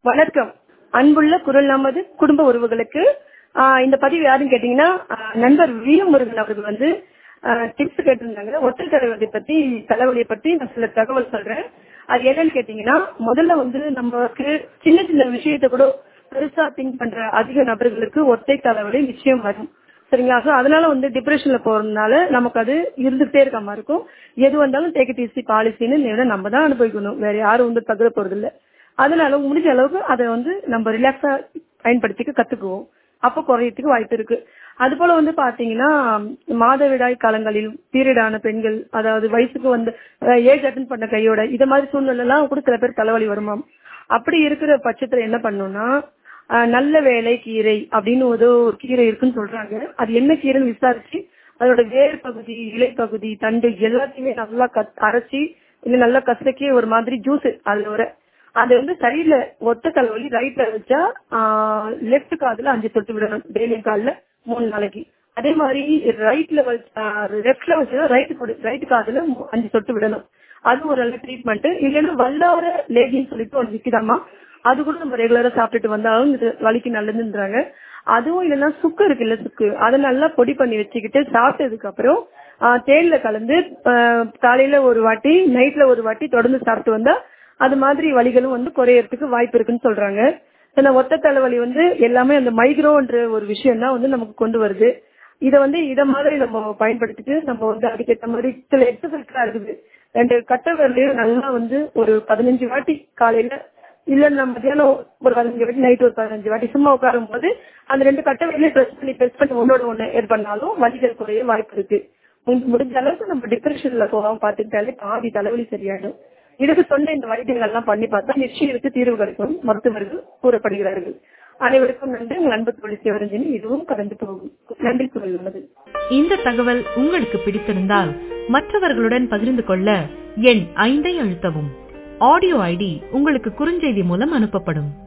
வணக்கம் அன்புள்ள குரல் நமது குடும்ப உறவுகளுக்கு ஆஹ் இந்த பதிவு யாருன்னு கேட்டீங்கன்னா ஆஹ் நண்பர் வீரமுருகன் அவர்கள் வந்து டிப்ஸ் கேட்டிருந்தாங்க ஒற்றை தலைவலியை பத்தி தலைவலியை பத்தி நான் சில தகவல் சொல்றேன் அது என்னன்னு கேட்டீங்கன்னா முதல்ல வந்து நமக்கு சின்ன சின்ன விஷயத்தை கூட பெருசா திங்க் பண்ற அதிக நபர்களுக்கு ஒற்றை தலைவலி நிச்சயம் வரும் சரிங்களா ஸோ அதனால வந்து டிப்ரெஷன்ல போறதுனால நமக்கு அது இருந்துகிட்டே இருக்க மாதிரி இருக்கும் எது வந்தாலும் டேக் இட் ஈஸி பாலிசின்னு நம்ம தான் அனுபவிக்கணும் வேற யாரும் வந்து தகுத போறது இல்ல அதனால முடிஞ்ச அளவுக்கு அதை வந்து நம்ம ரிலாக்ஸா பயன்படுத்திக்க கத்துக்குவோம் அப்ப குறையறதுக்கு வாய்ப்பு இருக்கு அது போல வந்து பாத்தீங்கன்னா மாதவிடாய் காலங்களில் பீரியடான பெண்கள் அதாவது வயசுக்கு வந்து ஏஜ் அட்டன் பண்ண கையோட இத மாதிரி சூழ்நிலை எல்லாம் கூட சில பேர் தலைவலி வருமாம் அப்படி இருக்கிற பட்சத்துல என்ன பண்ணணும்னா நல்ல வேலை கீரை அப்படின்னு ஏதோ ஒரு கீரை இருக்குன்னு சொல்றாங்க அது என்ன கீரைன்னு விசாரிச்சு அதோட வேர் பகுதி இலை பகுதி தண்டு எல்லாத்தையுமே நல்லா அரைச்சி இல்ல நல்லா கசக்கி ஒரு மாதிரி ஜூஸ் அதுல வர அது வந்து சரியில்ல ஒத்த தலைவலி ரைட்ல வச்சா லெப்ட் காதுல அஞ்சு தொட்டு விடணும் டெய்லி காலில் மூணு நாளைக்கு அதே மாதிரி ரைட்ல லெப்ட்ல வச்சா ரைட் ரைட் காதுல அஞ்சு தொட்டு விடணும் அது ஒரு நல்ல ட்ரீட்மெண்ட் இல்லைன்னா வல்லார லேகின்னு சொல்லிட்டு ஒன்று விற்கிதாமா அது கூட நம்ம ரெகுலரா சாப்பிட்டுட்டு வந்தாலும் இது வலிக்கு நல்லதுன்றாங்க அதுவும் இல்லைன்னா சுக்கு இருக்குல்ல சுக்கு அதை நல்லா பொடி பண்ணி வச்சுக்கிட்டு சாப்பிட்டதுக்கு அப்புறம் தேன்ல கலந்து காலையில ஒரு வாட்டி நைட்ல ஒரு வாட்டி தொடர்ந்து சாப்பிட்டு வந்தா அது மாதிரி வலிகளும் வந்து குறையறதுக்கு வாய்ப்பு இருக்குன்னு சொல்றாங்க ஏன்னா ஒத்த தலைவலி வந்து எல்லாமே அந்த மைக்ரோன்ற ஒரு விஷயம் தான் வந்து நமக்கு கொண்டு வருது இதை வந்து இத மாதிரி நம்ம பயன்படுத்திட்டு நம்ம வந்து அதுக்கேற்ற மாதிரி சில எக்ஸசைஸ்லாம் இருக்குது ரெண்டு கட்ட விரலையும் நல்லா வந்து ஒரு பதினஞ்சு வாட்டி காலையில இல்ல நம்ம மத்தியானம் ஒரு பதினஞ்சு வாட்டி நைட் ஒரு பதினஞ்சு வாட்டி சும்மா உட்காரும் போது அந்த ரெண்டு கட்ட விரலையும் ப்ரெஸ் பண்ணி ப்ரெஸ் பண்ணி ஒன்னோட ஒண்ணு இது பண்ணாலும் வலிகள் குறைய வாய்ப்பு இருக்கு முடிஞ்ச அளவுக்கு நம்ம டிப்ரெஷன்ல போகாம பாத்துக்கிட்டாலே பாதி தலைவலி சரியாயிடும் இதுக்கு சொன்ன இந்த வைத்தியங்கள் எல்லாம் பண்ணி பார்த்தா நிச்சயம் இருக்கு தீர்வு கிடைக்கும் மருத்துவர்கள் கூறப்படுகிறார்கள் அனைவருக்கும் நன்றி உங்கள் அன்பு தொழில் சிவரஞ்சனி இதுவும் கடந்து போகும் நன்றி குரல் உள்ளது இந்த தகவல் உங்களுக்கு பிடித்திருந்தால் மற்றவர்களுடன் பகிர்ந்து கொள்ள எண் ஐந்தை அழுத்தவும் ஆடியோ ஐடி உங்களுக்கு குறுஞ்செய்தி மூலம் அனுப்பப்படும்